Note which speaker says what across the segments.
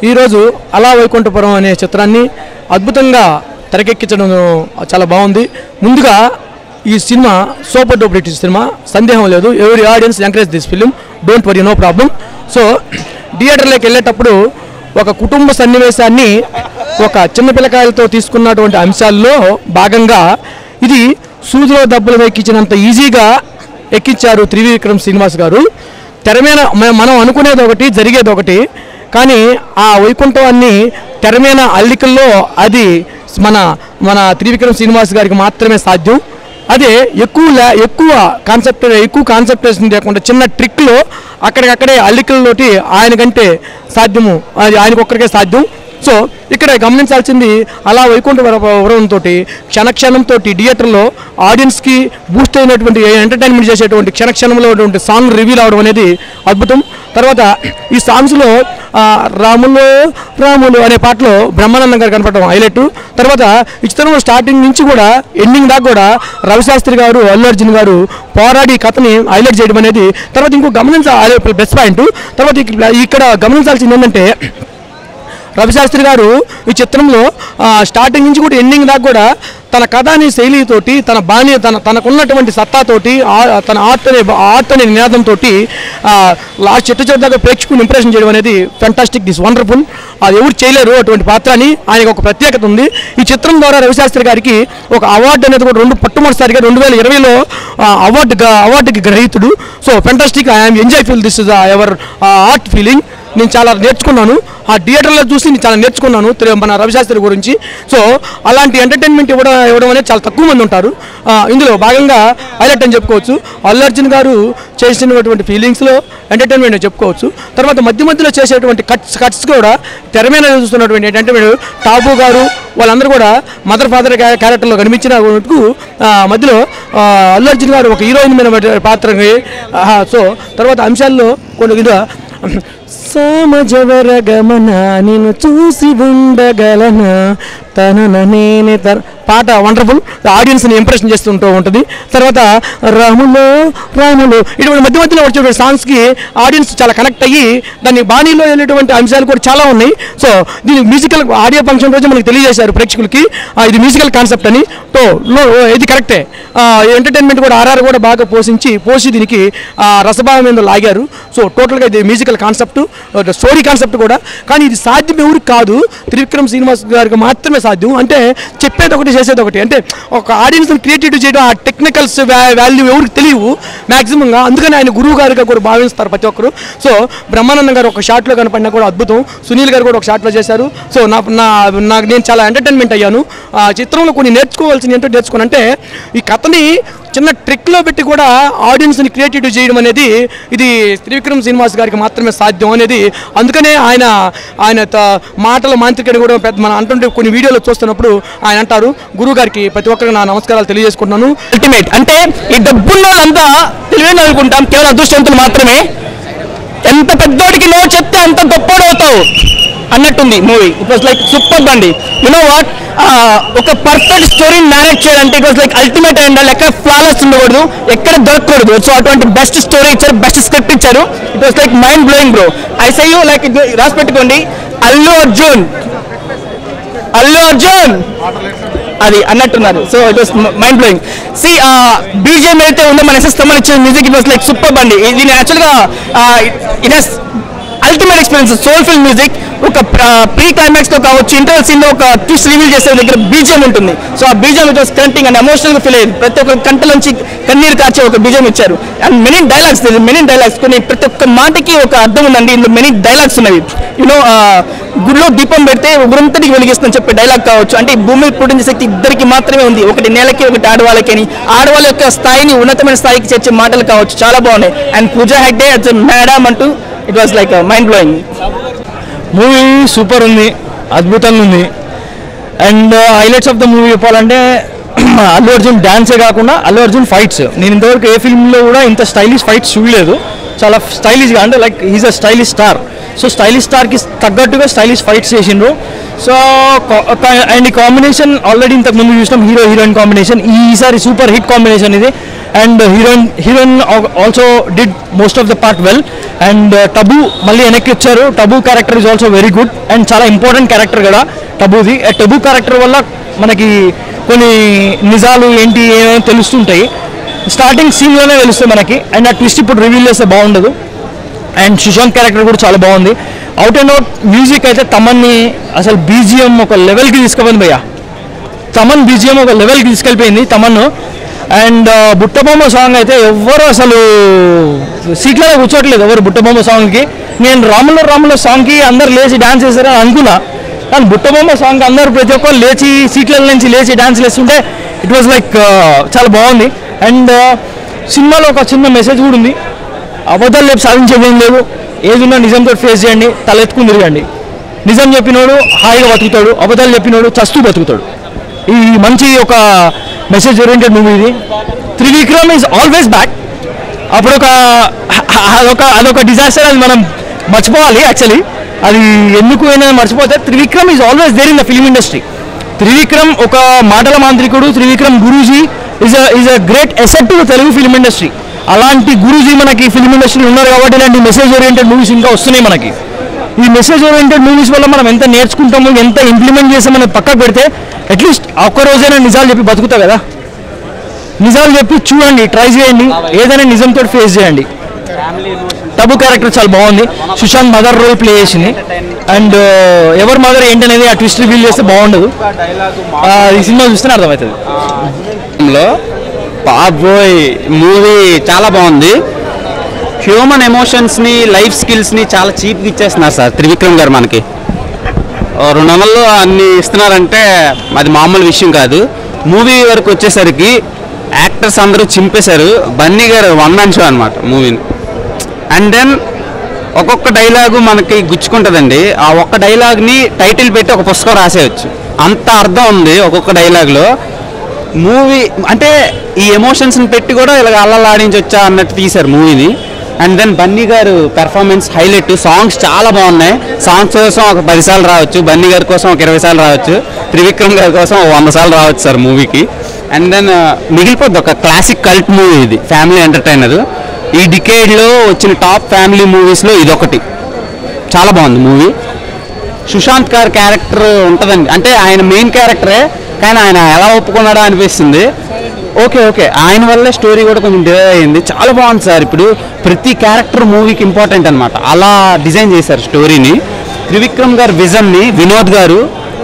Speaker 1: ఈరోజు అలా వైకుంఠపురం అనే చిత్రాన్ని అద్భుతంగా తెరకెక్కించడం చాలా బాగుంది ముందుగా ఈ cinema super duper hit cinema సందేహం లేదు ఎవరి audience encourage this film don't worry no problem so థియేటర్లోకి వెళ్ళేటప్పుడు ఒక కుటుంబ సన్నివేశాన్ని ఒక చిన్న పిల్లకాయలతో తీసుకున్నటువంటి అంశాల్లో భాగంగా ఇది సూదిలో దెబ్బలు ఎక్కించినంత ఈజీగా ఎక్కించారు త్రివిక్రమ్ శ్రీనివాస్ గారు తెర మీద మ- మనం అనుకునేది ఒకటి జరిగేది ఒకటి కానీ ఆ వైకుంఠాన్ని తెర మీద అల్లికల్లో అది మన మన త్రివిక్రమ్ శ్రీనివాస్ గారికి మాత్రమే సాధ్యం అదే ఎక్కువ లే- ఎక్కువ కాన్సెప్ట్ ఎక్కువ కాన్సెప్టేషన్ లేకుండా చిన్న ట్రిక్లో అక్కడికక్కడే అల్లికల్లోటి ఆయనకంటే సాధ్యము అది ఆయనకొక్కరికే సాధ్యం సో ఇక్కడ గమనించాల్సింది అలా వైకుంఠ వరంతో క్షణక్షణంతో థియేటర్లో ఆడియన్స్కి బూస్ట్ అయినటువంటి ఎంటర్టైన్మెంట్ చేసేటువంటి క్షణక్షణంలో ఉన్నటువంటి సాంగ్ రివీల్ అవడం అనేది అద్భుతం తర్వాత ఈ సాంగ్స్లో ఆ, రాములు రాములు అనే పాటలో బ్రహ్మానందం గారు కనపడడం హైలైట్ తర్వాత ఈ చిత్రంలో స్టార్టింగ్ నుంచి కూడా ఎండింగ్ దాకా కూడా రవిశాస్త్రి గారు అల్లు అర్జున్ గారు పోరాడి కథని హైలైట్ చేయడం అనేది తర్వాత ఇంకో గమనించాలి ప్లస్ పాయింట్ తర్వాత ఇక- ఇక్కడ గమనించాల్సింది ఏంటంటే రవిశాస్త్రి గారు ఈ చిత్రంలో ఆ, స్టార్టింగ్ నుంచి కూడా ఎండింగ్ దాకా కూడా తన కథాని శైలితోటి తన బాణి తన తనకున్నటువంటి సత్తాతోటి ఆ- తన ఆర్ట్ అనే ఆర్ట్ అనే నినాదంతో లాస్ట్ చెట్టు చెట్టు దాకా ప్రేక్షకుని ఇంప్రెషన్ చేయడం అనేది ఫెంటాస్టిక్ దిస్ వండర్ఫుల్ అది ఎవరు చేయలేరు అటువంటి పాత్ర అని ఆయనకు ఒక ప్రత్యేకత ఉంది ఈ చిత్రం ద్వారా రవిశాస్త్రి గారికి ఒక అవార్డు అనేది కూడా రెండు పట్టుమొదటిసారిగా రెండు వేల ఇరవైలో అవార్డు అవార్డుకి గ్రహీతుడు so fantastic I'm enjoy feel this is ever art feeling నేను చాలా నేర్చుకున్నాను ఆ థియేటర్లో చూసి నేను చాలా నేర్చుకున్నాను తెలు- మన రవిశాస్త్రి గురించి సో అలాంటి ఎంటర్టైన్మెంట్ ఇవ్వడం ఇవ్వడం అనేది చాలా తక్కువ మంది ఉంటారు ఆ, ఇందులో భాగంగా హైలైట్ అని చెప్పుకోవచ్చు అల్లు అర్జున్ గారు చేసినటువంటి ఫీలింగ్స్లో ఎంటర్టైన్మెంట్ అని చెప్పుకోవచ్చు తర్వాత మధ్య మధ్యలో చేసేటువంటి కట్స్ కట్స్ కూడా తెర మీద చూస్తున్నటువంటి ఎంటర్టైన్మెంట్ టాబు గారు వాళ్ళందరూ కూడా మదర్ ఫాదర్ క్యారెక్టర్లో కనిపించిన మటుకు, ఆ, మధ్యలో ఆ, అల్లు అర్జున్ గారు ఒక హీరోయిన్ మీద పాత్రని ఆహా, సో తర్వాత అంశాల్లో కొన్ని విధంగా సమజవర గమన నేను చూసి ఉండగలనా తన నేనే తన పాట వండర్ఫుల్ ఆడియన్స్ని ఇంప్రెషన్ చేస్తుంటూ ఉంటుంది తర్వాత రాములో రాములు ఇటువంటి మధ్య మధ్యలో వచ్చే సాంగ్స్కి ఆడియన్స్ చాలా కనెక్ట్ అయ్యి దాన్ని బాణీలో వెళ్ళేటువంటి అంశాలు కూడా చాలా ఉన్నాయి సో దీని మ్యూజికల్ ఆడియో ఫంక్షన్ రోజు మనకి తెలియజేశారు ప్రేక్షకులకి ఆ, ఇది మ్యూజికల్ కాన్సెప్ట్ అని సో లో ఇది కరెక్టే ఎంటర్టైన్మెంట్ కూడా ఆర్ఆర్ కూడా బాగా పోషించి పోసి దీనికి ఆ, రసభావం మీద లాగారు సో టోటల్గా ఇది మ్యూజికల్ కాన్సెప్ట్ స్టోరీ కాన్సెప్ట్ కూడా కానీ ఇది సాధ్యం ఎవరికి కాదు త్రివిక్రమ్ శ్రీనివాస్ గారికి మాత్రమే సాధ్యం అంటే చెప్పేది ఒకటి చేసేది ఒకటి అంటే ఒక ఆడియన్స్ క్రియేటివిటీ చేయడం ఆ టెక్నికల్స్ వాల్యూ ఎవరికి తెలియవు మ్యాక్సిమంగా అందుకని ఆయన గురువు గారిగా కూడా భావిస్తారు ప్రతి ఒక్కరు సో బ్రహ్మానందం గారు ఒక షాట్లో కనపడినా కూడా అద్భుతం సునీల్ గారు కూడా ఒక షాట్లో చేశారు సో నా నా నాకు నేను చాలా ఎంటర్టైన్మెంట్ అయ్యాను ఆ చిత్రంలో కొన్ని నేర్చుకోవాల్సింది ఏంటో నేర్చుకుని అంటే ఈ కథని చిన్న ట్రిక్లో పెట్టి కూడా ఆడియన్స్ని క్రియేటివిటీ చేయడం అనేది ఇది త్రివిక్రమ్ శ్రీనివాస్ గారికి మాత్రమే సాధ్యం అనేది అందుకనే ఆయన ఆయన త- మాటల మాంత్రికని కూడా పెద్ద మనం అంటుంటే కొన్ని వీడియోలు చూస్తున్నప్పుడు ఆయన అంటారు గురువు గారికి ప్రతి ఒక్కరికి నా నమస్కారాలు తెలియజేసుకుంటున్నాను
Speaker 2: అల్టిమేట్ అంటే ఈ డబ్బున్న అంతా తెలివైన అనుకుంటాం కేవలం అదృష్టవంతులు మాత్రమే ఎంత పెద్దోడికి నో చెప్తే అంత గొప్పోడు అవుతావు అన్నట్టుంది movie it was like super అండి యునో వాట్ ఒక పర్ఫెక్ట్ స్టోరీ నారేట్ చేయాలంటే ఇట్ వాస్ లైక్ అల్టిమేట్ అయి ఉండాలి ఎక్కడ ఫ్లాలెస్ ఉండకూడదు ఎక్కడ దొరకకూడదు సో అటువంటి బెస్ట్ స్టోరీ ఇచ్చారు బెస్ట్ స్క్రిప్ట్ ఇచ్చారు it was like mind blowing bro I say you like రాసి పెట్టుకోండి అల్లు అర్జున్ అల్లు అర్జున్ అది అన్నట్టున్నారు so it was mind blowing సి బీజిఎం అయితే ఉందో మన ఎస్ఎస్ తమ్మని ఇచ్చిన music it was like super అండి ఇది యాక్చువల్గా it has ultimate experience soulful music ఒక ప్రీ క్లైమాక్స్ లో కావచ్చు ఇంటర్వల్ సీన్ లో ఒక ట్విస్ట్ రివీల్ చేసే దగ్గర బీజిఎం ఉంటుంది సో ఆ బీజిఎం ఇట్ వాస్ కంటింగ్ అండ్ ఎమోషనల్ గా ఫీల్ అయ్యింది ప్రతి ఒక్క కంటలోంచి కన్నీరు కార్చే ఒక బీజిఎం ఇచ్చారు and many dialogues many dialogues కొన్ని ప్రతి ఒక్క మాటకి ఒక అర్థం ఉందండి ఇందులో మెనీ డైలాగ్స్ ఉన్నవి యూనో గుడిలో దీపం పెడితే ఉగ్రంతటికి వెలిగిస్తుందని చెప్పే డైలాగ్ కావచ్చు అంటే ఈ భూమి పుట్టిన శక్తి ఇద్దరికి మాత్రమే ఉంది ఒకటి నేలకి ఒకటి ఆడవాళ్ళకి అని ఆడవాళ్ళ యొక్క స్థాయిని ఉన్నతమైన స్థాయికి చేర్చే మాటలు కావచ్చు చాలా బాగున్నాయి అండ్ పూజా హెగ్డే అట్స్ మేడం అంటూ it was like mind blowing
Speaker 1: movie super ఉంది అద్భుతంగా ఉంది and highlights of the movie చెప్పాలంటే అల్లు అర్జున్ డాన్సే కాకుండా అల్లు అర్జున్ ఫైట్స్ నేను ఇంతవరకు ఏ ఫిల్మ్లో కూడా ఇంత స్టైలిష్ ఫైట్స్ చూడలేదు చాలా స్టైలిష్గా అంటే like is a stylish star so stylish స్టార్కి తగ్గట్టుగా స్టైలిష్ ఫైట్స్ చేసిండ్రు సో అండ్ ఈ కాంబినేషన్ ఆల్రెడీ ఇంతకు ముందు చూసినాం హీరో హీరోయిన్ కాంబినేషన్ ఈసారి సూపర్ హిట్ కాంబినేషన్ ఇది and heroine heroine also did most of the part well
Speaker 2: and Tabu మళ్ళీ వెనక్కి వచ్చారు Tabu character is also very good and చాలా ఇంపార్టెంట్ క్యారెక్టర్ కూడా టబుది ఆ టబు క్యారెక్టర్ వల్ల మనకి కొన్ని నిజాలు ఏంటి ఏమేమి తెలుస్తుంటాయి స్టార్టింగ్ సీన్లోనే తెలుస్తుంది మనకి అండ్ ఆ ట్విస్ట్ ఇప్పుడు రివీల్ చేస్తే బాగుండదు అండ్ సుశాంత్ క్యారెక్టర్ కూడా చాలా బాగుంది అవుట్ అండ్ అవుట్ మ్యూజిక్ అయితే తమన్ని అసలు బీజిఎం ఒక లెవెల్కి తీసుకుపోయింది భయ్యా తమన్ బీజిఎం ఒక లెవెల్కి తీసుకెళ్ళిపోయింది తమన్ను అండ్ బుట్టబొమ్మ సాంగ్ అయితే ఎవ్వరు అసలు సీట్లలో కూర్చోట్లేదు ఎవరు బుట్టబొమ్మ సాంగ్కి నేను రాముల రాముల సాంగ్కి అందరు లేచి డాన్స్ చేశారని అనుకున్నా కానీ బుట్టబొమ్మ సాంగ్ అందరు ప్రతి ఒక్కరు లేచి సీట్ల నుంచి లేచి డాన్స్ వేస్తుంటే ఇట్ వాజ్ లైక్ చాలా బాగుంది అండ్ సినిమాలో ఒక చిన్న మెసేజ్ కూడా ఉంది అబద్ధాలు లేపు సాధించేది ఏం లేదు ఏదున్నా నిజంతో ఫేస్ చేయండి తలెత్తుకుని తిరగండి నిజం చెప్పినోడు హాయిగా బతుకుతాడు అబద్ధాలు చెప్పినోడు చస్తూ బతుకుతాడు ఈ మంచి ఒక మెసేజ్ ఓరియంటెడ్ మూవీ ఇది త్రివిక్రమ్ ఈజ్ ఆల్వేస్ బ్యాక్ అప్పుడు ఒక అదొక అదొక డిజాస్టర్ అది మనం మర్చిపోవాలి యాక్చువల్లీ అది ఎందుకు అయినా మర్చిపోతే Trivikram is always there in the film industry Trivikram ఒక మాటల మాంత్రికుడు Trivikram Guruji is is a great asset to Telugu film industry అలాంటి గురూజీ మనకి ఫిల్మ్ ఇండస్ట్రీలో ఉన్నారు కాబట్టి ఇలాంటి మెసేజ్ ఓరియంటెడ్ మూవీస్ ఇంకా వస్తున్నాయి మనకి ఈ మెసేజ్ ఓరియంటెడ్ మూవీస్ వల్ల మనం ఎంత నేర్చుకుంటాము ఎంత ఇంప్లిమెంట్ చేసామని పక్కకు పెడితే అట్లీస్ట్ ఒక్క రోజైనా నిజాలు చెప్పి బతుకుతా కదా నిజాలు చెప్పి చూడండి ట్రై చేయండి ఏదైనా నిజంతో ఫేస్ చేయండి టబు క్యారెక్టర్ చాలా బాగుంది సుశాంత్ మదర్ రోల్ ప్లే చేసింది అండ్ ఎవరి మదర్ ఏంటనేది ఆ ట్విస్ట్ రివీల్ చేస్తే బాగుండదు ఆ, ఈ సినిమా చూస్తేనే అర్థమవుతుంది
Speaker 3: లో బాబోయ్ మూవీ చాలా బాగుంది హ్యూమన్ ఎమోషన్స్ని లైఫ్ స్కిల్స్ని చాలా చీప్గా ఇచ్చేస్తున్నారు సార్ త్రివిక్రమ్ గారు మనకి ఓ రెండు వందలు అన్ని ఇస్తున్నారంటే అది మామూలు విషయం కాదు మూవీ వరకు వచ్చేసరికి యాక్టర్స్ అందరూ చింపేశారు బన్నీ గారు వన్ మ్యాన్ షో అనమాట మూవీని అండ్ దెన్ ఒక్కొక్క డైలాగు మనకి గుచ్చుకుంటుందండి ఆ ఒక్క డైలాగ్ని టైటిల్ పెట్టి ఒక పుస్తకం రాసేయచ్చు అంత అర్థం ఉంది ఒక్కొక్క డైలాగ్లో మూవీ అంటే ఈ ఎమోషన్స్ని పెట్టి కూడా ఇలా అల్లలాడించొచ్చా అన్నట్టు తీశారు మూవీని అండ్ దెన్ బన్నీ గారు పెర్ఫార్మెన్స్ హైలైట్ సాంగ్స్ చాలా బాగున్నాయి సాంగ్స్ కోసం ఒక పది సార్లు రావచ్చు బన్నీ గారి కోసం ఒక ఇరవై సార్లు రావచ్చు త్రివిక్రమ్ గారి కోసం ఒక వంద సార్లు రావచ్చు సార్ మూవీకి అండ్ దెన్ మిగిలిపోద్ది ఒక క్లాసిక్ కల్ట్ మూవీ ఇది ఫ్యామిలీ ఎంటర్టైనర్ ఈ డికేడ్లో వచ్చిన టాప్ ఫ్యామిలీ మూవీస్లో ఇదొకటి చాలా బాగుంది మూవీ సుశాంత్ గారి క్యారెక్టర్ ఉంటుందండి అంటే ఆయన మెయిన్ క్యారెక్టరే కానీ ఆయన ఎలా ఒప్పుకున్నాడో అనిపిస్తుంది ఓకే ఓకే ఆయన వల్లే స్టోరీ కూడా కొంచెం డివైడ్ అయింది చాలా బాగుంది సార్ ఇప్పుడు ప్రతి క్యారెక్టర్ మూవీకి ఇంపార్టెంట్ అనమాట అలా డిజైన్ చేశారు స్టోరీని త్రివిక్రమ్ గారి విజన్ని వినోద్ గారు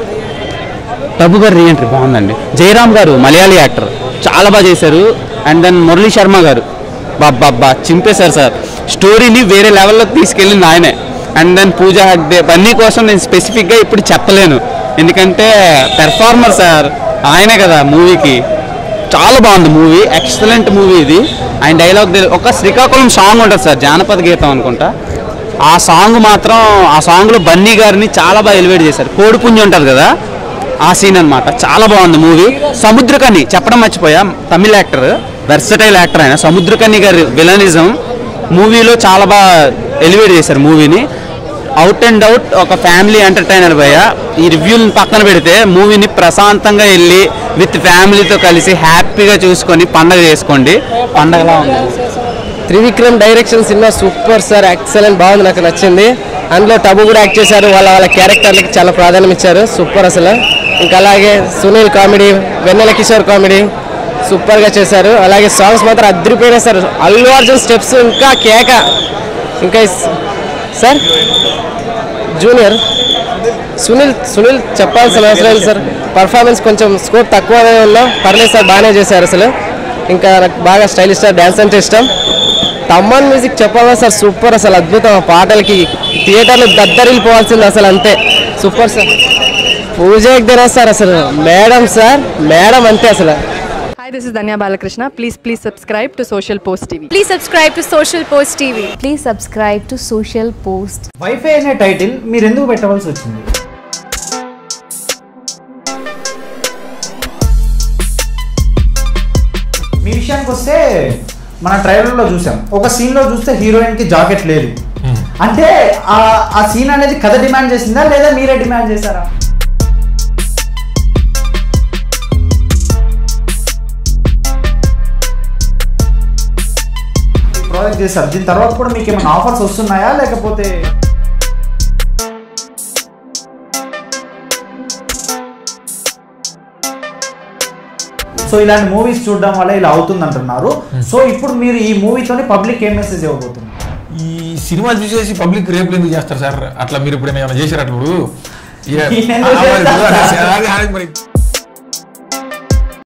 Speaker 3: టబు గారు రీఎంట్రీ బాగుందండి జయరామ్ గారు మలయాళీ యాక్టర్ చాలా బాగా చేశారు అండ్ దెన్ మురళీ శర్మ గారు బాబ్బా చింపేశారు సార్ స్టోరీని వేరే లెవెల్లోకి తీసుకెళ్ళింది ఆయనే అండ్ దెన్ పూజా హగ్దే బన్నీ కోసం నేను స్పెసిఫిక్గా ఇప్పుడు చెప్పలేను ఎందుకంటే పెర్ఫార్మర్ సార్ ఆయనే కదా మూవీకి చాలా బాగుంది మూవీ ఎక్సలెంట్ మూవీ ఇది ఆయన డైలాగ్ ఒక శ్రీకాకుళం సాంగ్ ఉంటుంది సార్ జానపద గీతం అనుకుంటా ఆ సాంగ్ మాత్రం ఆ సాంగ్లో బన్నీ గారిని చాలా బాగా ఎలివేట్ చేశారు కోడిపుంజి ఉంటుంది కదా ఆ సీన్ అన్నమాట చాలా బాగుంది మూవీ సముద్రకని చెప్పడం మర్చిపోయా తమిళ యాక్టర్ వెర్సటైల్ యాక్టర్ ఆయన సముద్రకని గారి విలనిజం మూవీలో చాలా బాగా ఎలివేట్ చేశారు మూవీని అవుట్ అండ్ అవుట్ ఒక ఫ్యామిలీ ఎంటర్టైనర్ భయ్య ఈ రివ్యూని పక్కన పెడితే మూవీని ప్రశాంతంగా వెళ్ళి విత్ ఫ్యామిలీతో కలిసి హ్యాపీగా చూసుకొని పండగ చేసుకోండి పండగలా ఉంది
Speaker 4: త్రివిక్రమ్ డైరెక్షన్ సినిమా సూపర్ సార్ ఎక్సలెంట్ బాగుంది నాకు నచ్చింది అందులో టబు కూడా యాక్ట్ చేశారు వాళ్ళ వాళ్ళ క్యారెక్టర్లకి చాలా ప్రాధాన్యం ఇచ్చారు సూపర్ అసలు ఇంకా అలాగే సునీల్ కామెడీ వెన్నెల కిషోర్ కామెడీ సూపర్గా చేశారు అలాగే సాంగ్స్ మాత్రం అద్దరిపోయినాయి సార్ అల్లు అర్జున్ స్టెప్స్ ఇంకా కేక ఇంకా ఇస్- సార్ జూనియర్ సునీల్ సునీల్ చెప్పాల్సిన అవసరం లేదు సార్ పర్ఫార్మెన్స్ కొంచెం స్కోప్ తక్కువనే ఉన్నా పర్లేదు సార్ బాగానే చేశారు అసలు ఇంకా నాకు బాగా స్టైలిష్ స్టార్ డ్యాన్స్ అంటే ఇష్టం తమ్మన్ మ్యూజిక్ చెప్పాలా సార్ సూపర్ అసలు అద్భుతం ఆ పాటలకి థియేటర్లో దద్దరిల్లిపోవాల్సింది అసలు అంతే సూపర్ సార్ పూజ ఎగ్దరా సార్ అసలు మేడం సార్ మేడం అంతే అసలు
Speaker 5: Hi, this is Danya Balakrishna. Please, please subscribe to Social Post TV.
Speaker 6: Please subscribe to Social Post TV.
Speaker 7: Please subscribe to Social Post.
Speaker 8: Wifi అనే టైటిల్ మీరు ఎందుకు పెట్టవలసి వచ్చింది మీ విషయానికి వస్తే మన ట్రైలర్లో చూసాం ఒక సీన్లో చూస్తే హీరోయిన్కి జాకెట్ లేదు అంటే ఆ- ఆ సీన్ అనేది కథ డిమాండ్ చేసిందా లేదా మీరే డిమాండ్ చేశారా ఈ ప్రాజెక్ట్ చేశారు దీని తర్వాత కూడా మీకు ఏమైనా ఆఫర్స్ వస్తున్నాయా లేకపోతే సో ఇలాంటి మూవీస్ చూడడం వల్ల ఇలా అవుతుంది అంటున్నారు సో ఇప్పుడు మీరు ఈ మూవీతోని పబ్లిక్ ఏం మెసేజ్ ఇవ్వబోతున్నారు
Speaker 9: ఈ సినిమా చూసేసి పబ్లిక్ రేపులు ఎందుకు చేస్తారు సార్ అట్లా మీరు ఇప్పుడు ఏమైనా చేశారు అప్పుడు ఇక-
Speaker 8: ఈయన ఎందుకు
Speaker 9: ఆ, మరి
Speaker 8: చేస్తారు?
Speaker 9: అదే- అదే మరి